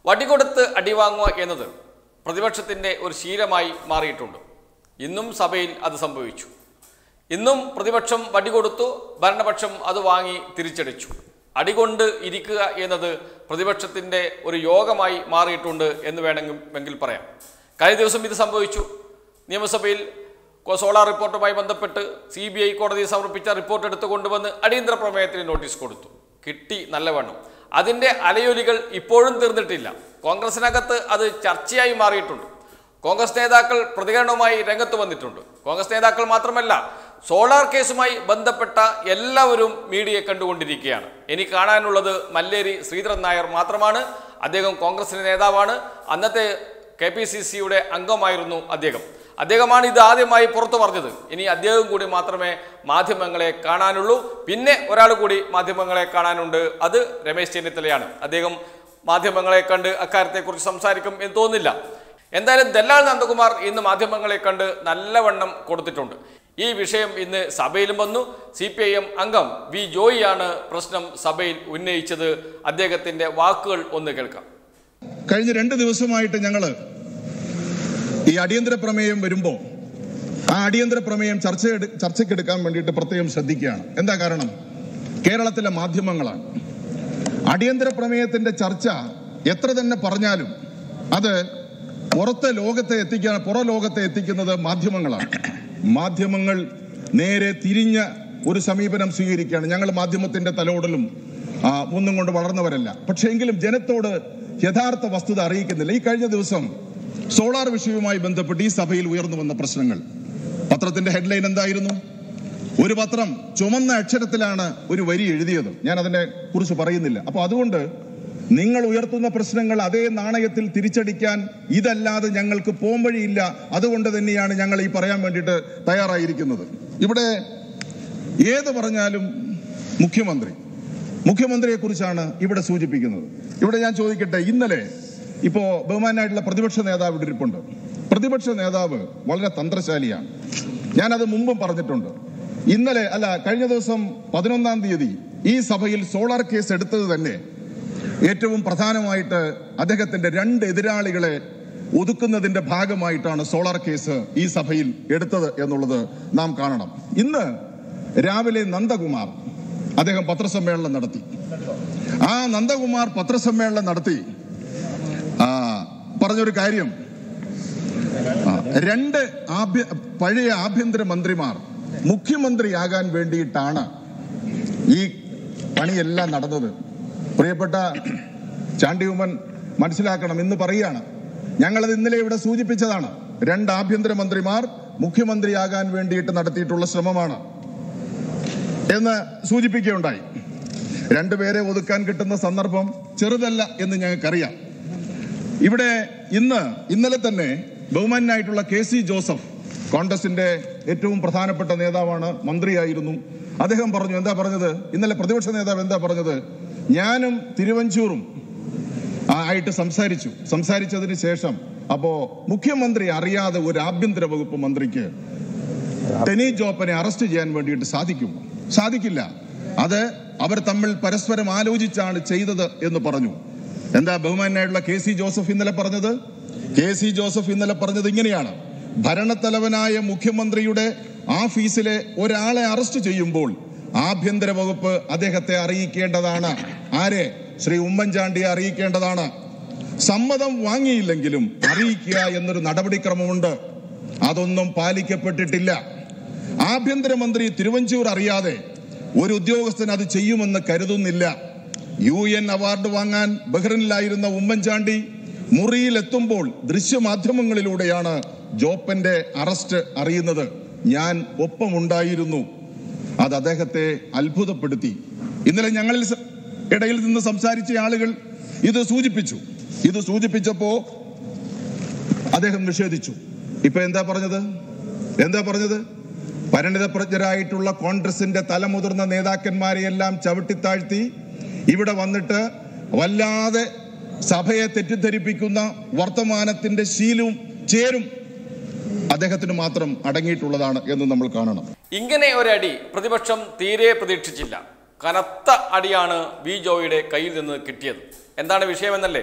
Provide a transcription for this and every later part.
വടികൊടുത്ത് അടിവാങ്ങുക എന്നത് പ്രതിപക്ഷത്തിൻ്റെ ഒരു ശീലമായി മാറിയിട്ടുണ്ട് ഇന്നും സഭയിൽ അത് സംഭവിച്ചു ഇന്നും പ്രതിപക്ഷം വടികൊടുത്തു ഭരണപക്ഷം അത് വാങ്ങി തിരിച്ചടിച്ചു അടികൊണ്ട് ഇരിക്കുക എന്നത് പ്രതിപക്ഷത്തിൻ്റെ ഒരു യോഗമായി മാറിയിട്ടുണ്ട് എന്ന് വേണമെങ്കിൽ പറയാം കഴിഞ്ഞ ദിവസം ഇത് സംഭവിച്ചു നിയമസഭയിൽ കൊ- സോളാർ റിപ്പോർട്ടുമായി ബന്ധപ്പെട്ട് സി ബി ഐ കോടതിയിൽ സമർപ്പിച്ച റിപ്പോർട്ട് എടുത്തു കൊണ്ടുവന്ന് അടിയന്തര പ്രമേയത്തിന് നോട്ടീസ് കൊടുത്തു കിട്ടി നല്ലവണ്ണം അതിൻ്റെ അലയൊലികൾ ഇപ്പോഴും തീർന്നിട്ടില്ല കോൺഗ്രസിനകത്ത് അത് ചർച്ചയായി മാറിയിട്ടുണ്ട് കോൺഗ്രസ് നേതാക്കൾ പ്രതികരണവുമായി രംഗത്ത് വന്നിട്ടുണ്ട് കോൺഗ്രസ് നേതാക്കൾ മാത്രമല്ല സോളാർ കേസുമായി ബന്ധപ്പെട്ട എല്ലാവരും മീഡിയയെ കണ്ടുകൊണ്ടിരിക്കുകയാണ് ഇനി കാണാനുള്ളത് മല്ലേരി ശ്രീധരൻ നായർ മാത്രമാണ് അദ്ദേഹം കോൺഗ്രസിന്റെ നേതാവാണ് അന്നത്തെ കെ പി സി സിയുടെ അംഗമായിരുന്നു അദ്ദേഹം അദ്ദേഹമാണ് ഇത് ആദ്യമായി പുറത്തു പറഞ്ഞത് ഇനി അദ്ദേഹം കൂടി മാത്രമേ മാധ്യമങ്ങളെ കാണാനുള്ളൂ പിന്നെ ഒരാൾ കൂടി മാധ്യമങ്ങളെ കാണാനുണ്ട് അത് രമേശ് ചെന്നിത്തലയാണ് അദ്ദേഹം മാധ്യമങ്ങളെ കണ്ട് അക്കാര്യത്തെക്കുറിച്ച് സംസാരിക്കും എന്ന് തോന്നുന്നില്ല എന്തായാലും ദല്ലാൽ നന്ദകുമാർ ഇന്ന് മാധ്യമങ്ങളെ കണ്ട് നല്ലവണ്ണം കൊടുത്തിട്ടുണ്ട് ഈ വിഷയം ഇന്ന് സഭയിലും വന്നു സി പി ഐ എം അംഗം വി ജോയിയാണ് പ്രശ്നം സഭയിൽ ഉന്നയിച്ചത് അദ്ദേഹത്തിന്റെ വാക്കുകൾ ഒന്ന് കേൾക്കാം കഴിഞ്ഞ രണ്ട് ദിവസമായിട്ട് ഞങ്ങള് ഈ അടിയന്തര പ്രമേയം വരുമ്പോ ആ അടിയന്തര പ്രമേയം ചർച്ച ചർച്ചയ്ക്കെടുക്കാൻ വേണ്ടിയിട്ട് പ്രത്യേകം ശ്രദ്ധിക്കുകയാണ് എന്താ കാരണം കേരളത്തിലെ മാധ്യമങ്ങളാണ് അടിയന്തര പ്രമേയത്തിന്റെ ചർച്ച എത്ര തന്നെ പറഞ്ഞാലും അത് പുറത്തെ ലോകത്തെ എത്തിക്കാൻ പുറ ലോകത്തെ എത്തിക്കുന്നത് മാധ്യമങ്ങളാണ് മാധ്യമങ്ങൾ നേരെ തിരിഞ്ഞ ഒരു സമീപനം സ്വീകരിക്കുകയാണ് ഞങ്ങൾ മാധ്യമത്തിന്റെ തലോടലും ആ, ഒന്നും കൊണ്ട് വളർന്നവരല്ല പക്ഷേ എങ്കിലും ജനത്തോട് യഥാർത്ഥ വസ്തുത അറിയിക്കുന്നില്ല ഈ കഴിഞ്ഞ ദിവസം സോളാർ വിഷയവുമായി ബന്ധപ്പെട്ട് ഈ സഭയിൽ ഉയർന്നു വന്ന പ്രശ്നങ്ങൾ പത്രത്തിന്റെ ഹെഡ്ലൈൻ എന്തായിരുന്നു ഒരു പത്രം ചുമന്ന അക്ഷരത്തിലാണ് ഒരു വരി എഴുതിയത് ഞാൻ അതിനെ കുറിച്ച് പറയുന്നില്ല അപ്പൊ അതുകൊണ്ട് നിങ്ങൾ ഉയർത്തുന്ന പ്രശ്നങ്ങൾ അതേ നാണയത്തിൽ തിരിച്ചടിക്കാൻ ഇതല്ലാതെ ഞങ്ങൾക്ക് പോംവഴിയില്ല അതുകൊണ്ട് തന്നെയാണ് ഞങ്ങൾ ഈ പറയാൻ വേണ്ടിയിട്ട് തയ്യാറായിരിക്കുന്നത് ഇവിടെ ഏത് പറഞ്ഞാലും മുഖ്യമന്ത്രി മുഖ്യമന്ത്രിയെ കുറിച്ചാണ് ഇവിടെ സൂചിപ്പിക്കുന്നത് ഇവിടെ ഞാൻ ചോദിക്കട്ടെ ഇന്നലെ ഇപ്പോ ബഹുമാനായിട്ടുള്ള പ്രതിപക്ഷ നേതാവ് ഇവിടെ ഇരിപ്പുണ്ട് പ്രതിപക്ഷ നേതാവ് വളരെ തന്ത്രശാലിയാണ് ഞാനത് മുമ്പും പറഞ്ഞിട്ടുണ്ട് ഇന്നലെ അല്ല കഴിഞ്ഞ ദിവസം പതിനൊന്നാം തീയതി ഈ സഭയിൽ സോളാർ കേസ് എടുത്തത് തന്നെ ഏറ്റവും പ്രധാനമായിട്ട് അദ്ദേഹത്തിന്റെ രണ്ട് എതിരാളികളെ ഒതുക്കുന്നതിന്റെ ഭാഗമായിട്ടാണ് സോളാർ കേസ് ഈ സഭയിൽ എടുത്തത് എന്നുള്ളത് നാം കാണണം ഇന്ന് രാവിലെ നന്ദകുമാർ അദ്ദേഹം പത്രസമ്മേളനം നടത്തി ആ നന്ദകുമാർ പത്രസമ്മേളനം നടത്തി ആ, പറഞ്ഞൊരു കാര്യം ആ, രണ്ട് ആഭ്യ പഴയ ആഭ്യന്തര മന്ത്രിമാർ മുഖ്യമന്ത്രിയാകാൻ വേണ്ടിയിട്ടാണ് ഈ പണിയെല്ലാം നടന്നത് പ്രിയപ്പെട്ട ചാണ്ടിയുമൻ മനസ്സിലാക്കണം ഇന്ന് പറയാണ് ഞങ്ങളത് ഇന്നലെ ഇവിടെ സൂചിപ്പിച്ചതാണ് രണ്ട് ആഭ്യന്തര മന്ത്രിമാർ മുഖ്യമന്ത്രിയാകാൻ വേണ്ടിയിട്ട് നടത്തിയിട്ടുള്ള ശ്രമമാണ് എന്ന് സൂചിപ്പിക്കുകയുണ്ടായി രണ്ടുപേരെ ഒതുക്കാൻ കിട്ടുന്ന സന്ദർഭം ചെറുതല്ല എന്ന് ഞങ്ങൾക്കറിയാം ഇവിടെ ഇന്ന് ഇന്നലെ തന്നെ ബഹുമാനായിട്ടുള്ള കെ സി ജോസഫ് കോൺഗ്രസിന്റെ ഏറ്റവും പ്രധാനപ്പെട്ട നേതാവാണ് മന്ത്രിയായിരുന്നു അദ്ദേഹം പറഞ്ഞു എന്താ പറഞ്ഞത് ഇന്നലെ പ്രതിപക്ഷ നേതാവ് എന്താ പറഞ്ഞത് ഞാനും തിരുവഞ്ചൂറും ആ, ആയിട്ട് സംസാരിച്ചു സംസാരിച്ചതിന് ശേഷം അപ്പോ മുഖ്യമന്ത്രി അറിയാതെ ഒരു ആഭ്യന്തര വകുപ്പ് മന്ത്രിക്ക് ടെനി ജോപ്പനെ അറസ്റ്റ് ചെയ്യാൻ വേണ്ടിയിട്ട് സാധിക്കുമോ സാധിക്കില്ല അത് അവർ തമ്മിൽ പരസ്പരം ആലോചിച്ചാണ് ചെയ്തത് എന്ന് പറഞ്ഞു എന്താ ബഹുമാനായിട്ടുള്ള കെ സി ജോസഫ് ഇന്നലെ പറഞ്ഞത് കെ സി ജോസഫ് ഇന്നലെ പറഞ്ഞത് ഇങ്ങനെയാണ് ഭരണത്തലവനായ മുഖ്യമന്ത്രിയുടെ ഓഫീസിലെ ഒരാളെ അറസ്റ്റ് ചെയ്യുമ്പോൾ ആഭ്യന്തര വകുപ്പ് അദ്ദേഹത്തെ അറിയിക്കേണ്ടതാണ് ആരെ ശ്രീ ഉമ്മൻചാണ്ടിയെ അറിയിക്കേണ്ടതാണ് സമ്മതം വാങ്ങിയില്ലെങ്കിലും അറിയിക്കുക എന്നൊരു നടപടിക്രമമുണ്ട് അതൊന്നും പാലിക്കപ്പെട്ടിട്ടില്ല ആഭ്യന്തരമന്ത്രി തിരുവഞ്ചൂർ അറിയാതെ ഒരു ഉദ്യോഗസ്ഥൻ അത് ചെയ്യുമെന്ന് കരുതുന്നില്ല യു എൻ അവാർഡ് വാങ്ങാൻ ബഹ്റിനിലായിരുന്ന ഉമ്മൻചാണ്ടി മുറിയിലെത്തുമ്പോൾ ദൃശ്യമാധ്യമങ്ങളിലൂടെയാണ് ജോപ്പന്റെ അറസ്റ്റ് അറിയുന്നത് ഞാൻ ഒപ്പമുണ്ടായിരുന്നു അത് അദ്ദേഹത്തെ അത്ഭുതപ്പെടുത്തി ഇന്നലെ ഞങ്ങളിൽ സ- ഇടയിൽ നിന്ന് സംസാരിച്ച ആളുകൾ ഇത് സൂചിപ്പിച്ചു ഇത് സൂചിപ്പിച്ചപ്പോ അദ്ദേഹം നിഷേധിച്ചു ഇപ്പൊ എന്താ പറഞ്ഞത് എന്താ പറഞ്ഞത് പരിണിതപ്രജ്ഞരായിട്ടുള്ള കോൺഗ്രസിന്റെ തലമുതിർന്ന നേതാക്കന്മാരെയെല്ലാം ചവിട്ടിത്താഴ്ത്തി ഇവിടെ വന്നിട്ട് വല്ലാതെ സഭയെ തെറ്റിദ്ധരിപ്പിക്കുന്ന വർത്തമാനത്തിന്റെ ശീലവും ചേരും അദ്ദേഹത്തിന് മാത്രം അടങ്ങിയിട്ടുള്ളതാണ് എന്ന് നമ്മൾ കാണണം ഇങ്ങനെ ഒരടി പ്രതിപക്ഷം തീരെ പ്രതീക്ഷിച്ചില്ല കനത്ത അടിയാണ് വി ജോയുടെ കയ്യിൽ നിന്ന് കിട്ടിയത് എന്താണ് വിഷയമെന്നല്ലേ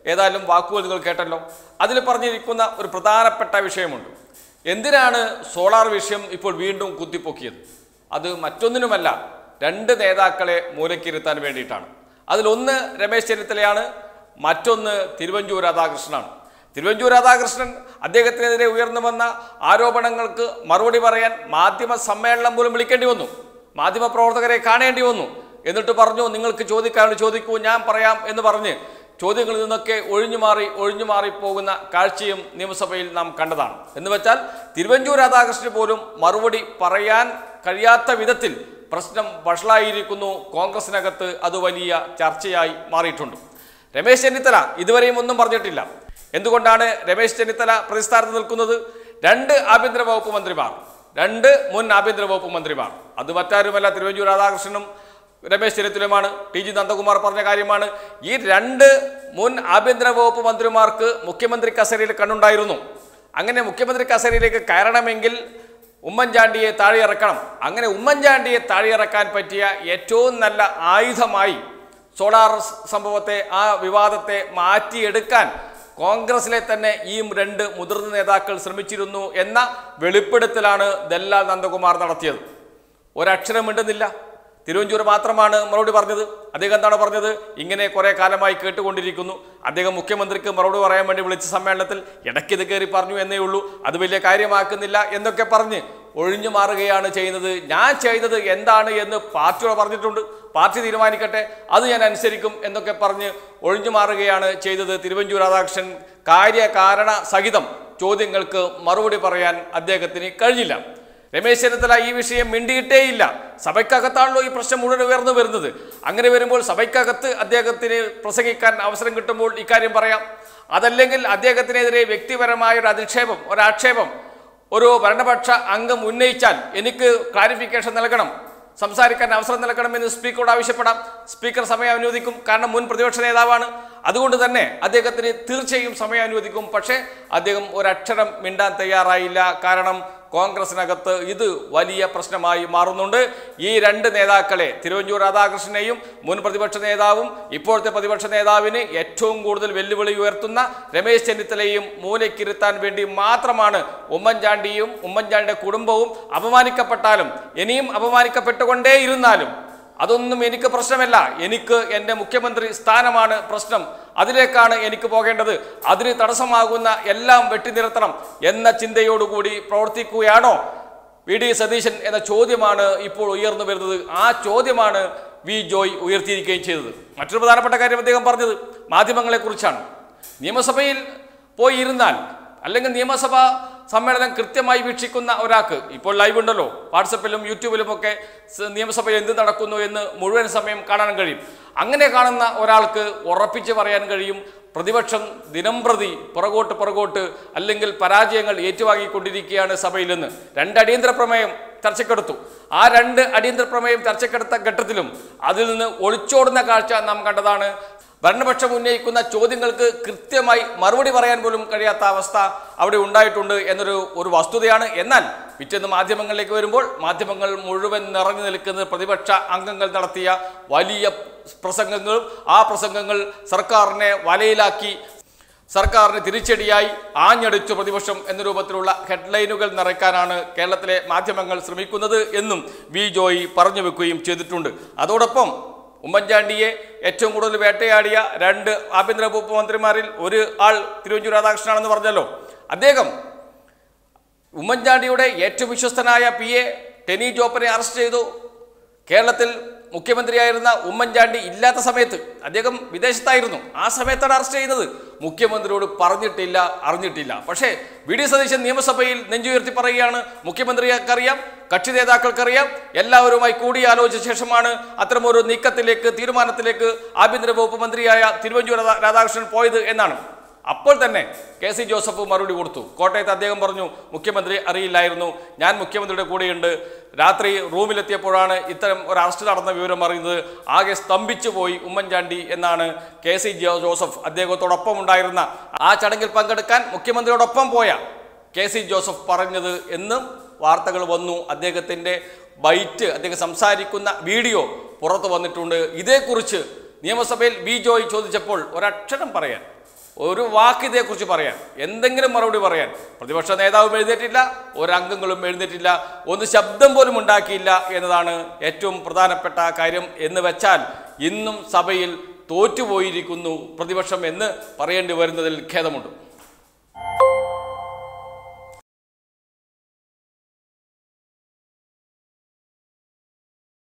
ഏതായാലും വാക്കുകൾ നിങ്ങൾ കേട്ടല്ലോ അതിൽ പറഞ്ഞിരിക്കുന്ന ഒരു പ്രധാനപ്പെട്ട വിഷയമുണ്ട് എന്തിനാണ് സോളാർ വിഷയം ഇപ്പോൾ വീണ്ടും കുത്തിപ്പൊക്കിയത് അത് മറ്റൊന്നിനുമല്ല രണ്ട് നേതാക്കളെ മൂലക്കിരുത്താൻ വേണ്ടിയിട്ടാണ് അതിലൊന്ന് രമേശ് ചെന്നിത്തലയാണ് മറ്റൊന്ന് തിരുവഞ്ചൂർ രാധാകൃഷ്ണനാണ് തിരുവഞ്ചൂർ രാധാകൃഷ്ണൻ അദ്ദേഹത്തിനെതിരെ ഉയർന്നു വന്ന ആരോപണങ്ങൾക്ക് മറുപടി പറയാൻ മാധ്യമ സമ്മേളനം പോലും വിളിക്കേണ്ടി വന്നു മാധ്യമ പ്രവർത്തകരെ കാണേണ്ടി വന്നു എന്നിട്ട് പറഞ്ഞു നിങ്ങൾക്ക് ചോദിക്കാനുണ്ട് ചോദിക്കൂ ഞാൻ പറയാം എന്ന് പറഞ്ഞ് ചോദ്യങ്ങളിൽ നിന്നൊക്കെ ഒഴിഞ്ഞു മാറി ഒഴിഞ്ഞു മാറി പോകുന്ന കാഴ്ചയും നിയമസഭയിൽ നാം കണ്ടതാണ് എന്ന് വെച്ചാൽ തിരുവഞ്ചൂർ രാധാകൃഷ്ണന് പോലും മറുപടി പറയാൻ കഴിയാത്ത വിധത്തിൽ പ്രശ്നം വഷളായിരിക്കുന്നു കോൺഗ്രസിനകത്ത് അത് വലിയ ചർച്ചയായി മാറിയിട്ടുണ്ട് രമേശ് ചെന്നിത്തല ഇതുവരെയും ഒന്നും പറഞ്ഞിട്ടില്ല എന്തുകൊണ്ടാണ് രമേശ് ചെന്നിത്തല പ്രതിസ്ഥാനത്ത് നിൽക്കുന്നത് രണ്ട് ആഭ്യന്തര വകുപ്പ് മന്ത്രിമാർ രണ്ട് മുൻ ആഭ്യന്തര വകുപ്പ് മന്ത്രിമാർ അത് മറ്റാരുമല്ല തിരുവഞ്ചൂർ രാധാകൃഷ്ണനും രമേശ് ചെന്നിത്തലയുമാണ് ടി ജി നന്ദകുമാർ പറഞ്ഞ കാര്യമാണ് ഈ രണ്ട് മുൻ ആഭ്യന്തര വകുപ്പ് മന്ത്രിമാർക്ക് മുഖ്യമന്ത്രി കസേരയിൽ കണ്ണുണ്ടായിരുന്നു അങ്ങനെ മുഖ്യമന്ത്രി കസേരയിലേക്ക് കയറണമെങ്കിൽ ഉമ്മൻചാണ്ടിയെ താഴെയിറക്കണം അങ്ങനെ ഉമ്മൻചാണ്ടിയെ താഴെയിറക്കാൻ പറ്റിയ ഏറ്റവും നല്ല ആയുധമായി സോളാർ സംഭവത്തെ ആ വിവാദത്തെ മാറ്റിയെടുക്കാൻ കോൺഗ്രസിലെ തന്നെ ഈ രണ്ട് മുതിർന്ന നേതാക്കൾ ശ്രമിച്ചിരുന്നു എന്ന വെളിപ്പെടുത്തലാണ് ദല്ലാൽ നന്ദകുമാർ നടത്തിയത് ഒരക്ഷരം മിണ്ടുന്നില്ല തിരുവഞ്ചൂർ മാത്രമാണ് മറുപടി പറഞ്ഞത് അദ്ദേഹം എന്താണ് പറഞ്ഞത് ഇങ്ങനെ കുറെ കാലമായി കേട്ടുകൊണ്ടിരിക്കുന്നു അദ്ദേഹം മുഖ്യമന്ത്രിക്ക് മറുപടി പറയാൻ വേണ്ടി വിളിച്ച സമ്മേളനത്തിൽ ഇടയ്ക്കിത് കയറി പറഞ്ഞു എന്നേ ഉള്ളൂ അത് വലിയ കാര്യമാക്കുന്നില്ല എന്നൊക്കെ പറഞ്ഞ് ഒഴിഞ്ഞു മാറുകയാണ് ചെയ്യുന്നത് ഞാൻ ചെയ്തത് എന്താണ് എന്ന് പാർട്ടിയോട് പറഞ്ഞിട്ടുണ്ട് പാർട്ടി തീരുമാനിക്കട്ടെ അത് ഞാൻ അനുസരിക്കും എന്നൊക്കെ പറഞ്ഞ് ഒഴിഞ്ഞു മാറുകയാണ് ചെയ്തത് തിരുവഞ്ചൂർ രാധാകൃഷ്ണൻ കാര്യകാരണ സഹിതം ചോദ്യങ്ങൾക്ക് മറുപടി പറയാൻ അദ്ദേഹത്തിന് കഴിഞ്ഞില്ല രമേശ് ചെന്നിത്തല ഈ വിഷയം മിണ്ടിയിട്ടേയില്ല സഭയ്ക്കകത്താണല്ലോ ഈ പ്രശ്നം മുഴുവൻ ഉയർന്നു വരുന്നത് അങ്ങനെ വരുമ്പോൾ സഭയ്ക്കകത്ത് അദ്ദേഹത്തിന് പ്രസംഗിക്കാൻ അവസരം കിട്ടുമ്പോൾ ഇക്കാര്യം പറയാം അതല്ലെങ്കിൽ അദ്ദേഹത്തിനെതിരെ വ്യക്തിപരമായ ഒരു അധിക്ഷേപം ഒരാക്ഷേപം ഒരു ഭരണപക്ഷ അംഗം ഉന്നയിച്ചാൽ എനിക്ക് ക്ലാരിഫിക്കേഷൻ നൽകണം സംസാരിക്കാൻ അവസരം നൽകണമെന്ന് സ്പീക്കറോട് ആവശ്യപ്പെടാം സ്പീക്കർ സമയം അനുവദിക്കും കാരണം മുൻ പ്രതിപക്ഷ നേതാവാണ് അതുകൊണ്ട് തന്നെ അദ്ദേഹത്തിന് തീർച്ചയായും സമയം അനുവദിക്കും പക്ഷേ അദ്ദേഹം ഒരക്ഷരം മിണ്ടാൻ തയ്യാറായില്ല കാരണം കോൺഗ്രസിനകത്ത് ഇത് വലിയ പ്രശ്നമായി മാറുന്നുണ്ട് ഈ രണ്ട് നേതാക്കളെ തിരുവഞ്ചൂർ രാധാകൃഷ്ണനെയും മുൻ പ്രതിപക്ഷ നേതാവും ഇപ്പോഴത്തെ പ്രതിപക്ഷ നേതാവിന് ഏറ്റവും കൂടുതൽ വെല്ലുവിളി ഉയർത്തുന്ന രമേശ് ചെന്നിത്തലയും മൂലക്കിരുത്താൻ വേണ്ടി മാത്രമാണ് ഉമ്മൻചാണ്ടിയും ഉമ്മൻചാണ്ടിയുടെ കുടുംബവും അപമാനിക്കപ്പെട്ടാലും ഇനിയും അപമാനിക്കപ്പെട്ടുകൊണ്ടേയിരുന്നാലും അതൊന്നും എനിക്ക് പ്രശ്നമല്ല എനിക്ക് എൻ്റെ മുഖ്യമന്ത്രി സ്ഥാനമാണ് പ്രശ്നം അതിലേക്കാണ് എനിക്ക് പോകേണ്ടത് അതിന് തടസ്സമാകുന്ന എല്ലാം വെട്ടിനിർത്തണം എന്ന ചിന്തയോടുകൂടി പ്രവർത്തിക്കുകയാണോ വി ഡി സതീശൻ എന്ന ചോദ്യമാണ് ഇപ്പോൾ ഉയർന്നു വരുന്നത് ആ ചോദ്യമാണ് വി ജോയ് ഉയർത്തിയിരിക്കുകയും ചെയ്തത് മറ്റൊരു പ്രധാനപ്പെട്ട കാര്യം അദ്ദേഹം പറഞ്ഞത് മാധ്യമങ്ങളെക്കുറിച്ചാണ് നിയമസഭയിൽ പോയി ഇരുന്നാൽ അല്ലെങ്കിൽ നിയമസഭാ സമ്മേളനം കൃത്യമായി വീക്ഷിക്കുന്ന ഒരാൾക്ക് ഇപ്പോൾ ലൈവ് ഉണ്ടല്ലോ വാട്സപ്പിലും യൂട്യൂബിലും ഒക്കെ സ- നിയമസഭയിൽ എന്ത് നടക്കുന്നു എന്ന് മുഴുവൻ സമയം കാണാൻ കഴിയും അങ്ങനെ കാണുന്ന ഒരാൾക്ക് ഉറപ്പിച്ച് പറയാൻ കഴിയും പ്രതിപക്ഷം ദിനംപ്രതി പുറകോട്ട് പുറകോട്ട് അല്ലെങ്കിൽ പരാജയങ്ങൾ ഏറ്റുവാങ്ങിക്കൊണ്ടിരിക്കുകയാണ് സഭയിൽ നിന്ന് രണ്ട് അടിയന്തര പ്രമേയം ചർച്ചക്കെടുത്തു ആ രണ്ട് അടിയന്തര പ്രമേയം ചർച്ചക്കെടുത്ത ഘട്ടത്തിലും അതിൽ നിന്ന് ഒളിച്ചോടുന്ന കാഴ്ച നാം കണ്ടതാണ് ഭരണപക്ഷം ഉന്നയിക്കുന്ന ചോദ്യങ്ങൾക്ക് കൃത്യമായി മറുപടി പറയാൻ പോലും കഴിയാത്ത അവസ്ഥ അവിടെ ഉണ്ടായിട്ടുണ്ട് എന്നൊരു ഒരു വസ്തുതയാണ് എന്നാൽ പിറ്റേന്ന് മാധ്യമങ്ങളിലേക്ക് വരുമ്പോൾ മാധ്യമങ്ങൾ മുഴുവൻ നിറഞ്ഞു നിൽക്കുന്നത് പ്രതിപക്ഷ അംഗങ്ങൾ നടത്തിയ വലിയ പ്രസംഗങ്ങളും ആ പ്രസംഗങ്ങൾ സർക്കാരിനെ വലയിലാക്കി സർക്കാരിന് തിരിച്ചടിയായി ആഞ്ഞടിച്ചു പ്രതിപക്ഷം എന്ന രൂപത്തിലുള്ള ഹെഡ്ലൈനുകൾ നിറയ്ക്കാനാണ് കേരളത്തിലെ മാധ്യമങ്ങൾ ശ്രമിക്കുന്നത് എന്നും വി ജോയി പറഞ്ഞു വെക്കുകയും ചെയ്തിട്ടുണ്ട് അതോടൊപ്പം ഉമ്മൻചാണ്ടിയെ ഏറ്റവും കൂടുതൽ വേട്ടയാടിയ രണ്ട് ആഭ്യന്തര വകുപ്പ് മന്ത്രിമാരിൽ ഒരു ആൾ തിരുവഞ്ചൂർ രാധാകൃഷ്ണനാണെന്ന് പറഞ്ഞല്ലോ അദ്ദേഹം ഉമ്മൻചാണ്ടിയുടെ ഏറ്റവും വിശ്വസ്തനായ പി എ ടെനി ജോപ്പനെ അറസ്റ്റ് ചെയ്തു കേരളത്തിൽ മുഖ്യമന്ത്രിയായിരുന്ന ഉമ്മൻചാണ്ടി ഇല്ലാത്ത സമയത്ത് അദ്ദേഹം വിദേശത്തായിരുന്നു ആ സമയത്താണ് അറസ്റ്റ് ചെയ്യുന്നത് മുഖ്യമന്ത്രിയോട് പറഞ്ഞിട്ടില്ല അറിഞ്ഞിട്ടില്ല പക്ഷേ വി ഡി സതീശൻ നിയമസഭയിൽ നെഞ്ചുയർത്തി പറയുകയാണ് മുഖ്യമന്ത്രിക്കറിയാം കക്ഷി നേതാക്കൾക്കറിയാം എല്ലാവരുമായി കൂടിയാലോചിച്ച ശേഷമാണ് അത്തരമൊരു നീക്കത്തിലേക്ക് തീരുമാനത്തിലേക്ക് ആഭ്യന്തര വകുപ്പ് മന്ത്രിയായ തിരുവഞ്ചൂർ രാധാ- രാധാകൃഷ്ണൻ പോയത് എന്നാണ് അപ്പോൾ തന്നെ കെ സി ജോസഫ് മറുപടി കൊടുത്തു കോട്ടയത്ത് അദ്ദേഹം പറഞ്ഞു മുഖ്യമന്ത്രി അറിയില്ലായിരുന്നു ഞാൻ മുഖ്യമന്ത്രിയുടെ കൂടെയുണ്ട് രാത്രി റൂമിലെത്തിയപ്പോഴാണ് ഇത്തരം ഒരു അറസ്റ്റ് നടന്ന വിവരം അറിയുന്നത് ആകെ സ്തംഭിച്ചു പോയി ഉമ്മൻചാണ്ടി എന്നാണ് കെ സി ജോ- ജോസഫ് അദ്ദേഹത്തോടൊപ്പം ഉണ്ടായിരുന്ന ആ ചടങ്ങിൽ പങ്കെടുക്കാൻ മുഖ്യമന്ത്രിയോടൊപ്പം പോയ കെ സി ജോസഫ് പറഞ്ഞത് എന്നും വാർത്തകൾ വന്നു അദ്ദേഹത്തിൻ്റെ ബൈറ്റ് അദ്ദേഹം സംസാരിക്കുന്ന വീഡിയോ പുറത്തു വന്നിട്ടുണ്ട് ഇതേക്കുറിച്ച് നിയമസഭയിൽ ബി ജോയ് ചോദിച്ചപ്പോൾ ഒരക്ഷരം പറയാൻ ഒരു വാക്ക് ഇതേക്കുറിച്ച് പറയാൻ എന്തെങ്കിലും മറുപടി പറയാൻ പ്രതിപക്ഷ നേതാവും എഴുന്നേറ്റില്ല ഒരംഗങ്ങളും എഴുന്നേറ്റില്ല ഒന്ന് ശബ്ദം പോലും ഉണ്ടാക്കിയില്ല എന്നതാണ് ഏറ്റവും പ്രധാനപ്പെട്ട കാര്യം എന്ന് വെച്ചാൽ ഇന്നും സഭയിൽ തോറ്റുപോയിരിക്കുന്നു പ്രതിപക്ഷം എന്ന് പറയേണ്ടി വരുന്നതിൽ ഖേദമുണ്ട്